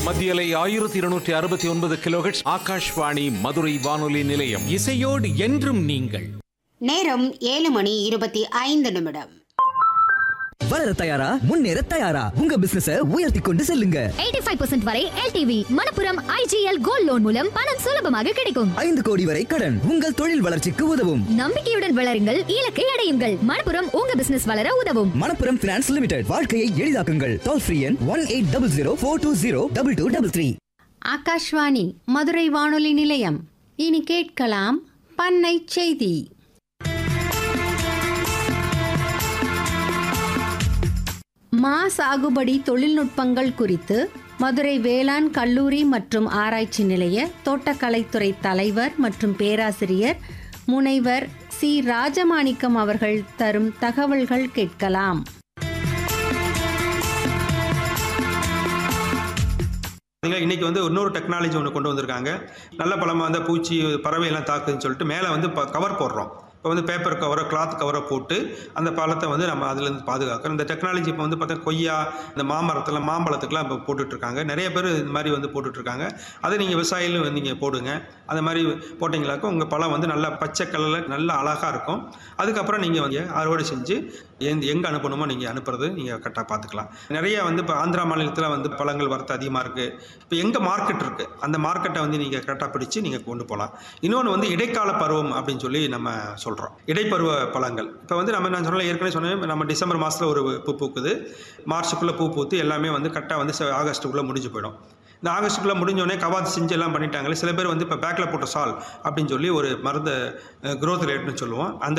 மத்தியலை ஆயிரத்தி இருநூற்றி அறுபத்தி ஒன்பது கிலோஹெட்ஸ் ஆகாஷ்வாணி மதுரை வானொலி நிலையம் இசையோடு என்றும் நீங்கள் நேரம் ஏழு மணி இருபத்தி ஐந்து நிமிடம் வளர தயாரா முன்னேற தயாரா உங்க பிசினஸ உயர்த்தி கொண்டு செல்லுங்க 85% வரை LTV Manappuram IGL gold loan மூலம் பணம் சுலபமாக கிடைக்கும் ஐந்து கோடி வரை கடன் உங்கள் தொழில் வளர்ச்சிக்கு உதவும் நம்பிக்கையுடன் வளருங்கள் இலக்கை அடையுங்கள் மணப்புரம் உங்க பிசினஸ் வளர உதவும் மணப்புரம் பினான்ஸ் லிமிடெட் வாழ்க்கையை எளிதாக்குங்கள் டோல் ஃப்ரீ எண் one eight double zero four two zero double two double three Akashvani Madurai வானொலி நிலையம் இனி கேட்கலாம் பண்ணை செய்தி மா சாகுபடி தொழில்நுட்பங்கள் குறித்து மதுரை வேளாண் கல்லூரி மற்றும் ஆராய்ச்சி நிலைய தோட்டக்கலைத்துறை தலைவர் மற்றும் பேராசிரியர் முனைவர் சி ராஜமாணிக்கம் அவர்கள் தரும் தகவல்கள் கேட்கலாம் பார்த்தீங்களா இன்னைக்கு வந்து இன்னொரு டெக்னாலஜி ஒன்று கொண்டு வந்திருக்காங்க நல்ல பழமாக வந்து பூச்சி பறவை எல்லாம் தாக்குதுன்னு சொல்லிட்டு மேலே வந்து கவர் போடுறோம் இப்போ வந்து பேப்பர் கவரோ கிளாத் கவரோ போட்டு அந்த பழத்தை வந்து நம்ம அதுலேருந்து பாதுகாக்கிறோம் இந்த டெக்னாலஜி இப்போ வந்து பார்த்தா கொய்யா இந்த மாமரத்தில் மாம்பழத்துக்குலாம் இப்போ போட்டுட்ருக்காங்க நிறைய பேர் இந்த மாதிரி வந்து போட்டுட்ருக்காங்க அதை நீங்கள் விவசாயிலும் நீங்கள் போடுங்க அந்த மாதிரி போட்டிங்களாக்கும் உங்கள் பழம் வந்து நல்லா பச்சை கலரில் நல்லா அழகாக இருக்கும் அதுக்கப்புறம் நீங்கள் வந்து அறுவடை செஞ்சு எந்த எங்கே அனுப்பணுமோ நீங்கள் அனுப்புறது நீங்கள் கரெக்டாக பார்த்துக்கலாம் நிறைய வந்து இப்போ ஆந்திரா மாநிலத்தில் வந்து பழங்கள் வரத்து அதிகமாக இருக்குது இப்போ எங்கே மார்க்கெட் இருக்குது அந்த மார்க்கெட்டை வந்து நீங்கள் கரெக்டாக பிடிச்சு நீங்கள் கொண்டு போகலாம் இன்னொன்று வந்து இடைக்கால பருவம் அப்படின்னு சொல்லி நம்ம சொல்கிறோம் இடைப்பருவ பழங்கள் இப்போ வந்து நம்ம நான் சொன்ன ஏற்கனவே சொன்னேன் நம்ம டிசம்பர் மாதத்தில் ஒரு பூ பூக்குது மார்ச்சுக்குள்ளே பூ பூத்து எல்லாமே வந்து கரெக்டாக வந்து செ- ஆகஸ்ட்டுக்குள்ளே முடிஞ்சு போயிடும் இந்த ஆகஸ்ட்டுக்குள்ளே முடிஞ்சோடனே கவாத்து செஞ்சு எல்லாம் பண்ணிட்டாங்களே சில பேர் வந்து இப்போ பேக்கில் போட்ட சால் அப்படின்னு சொல்லி ஒரு மருந்து க்ரோத் ரேட்னு சொல்லுவோம் அந்த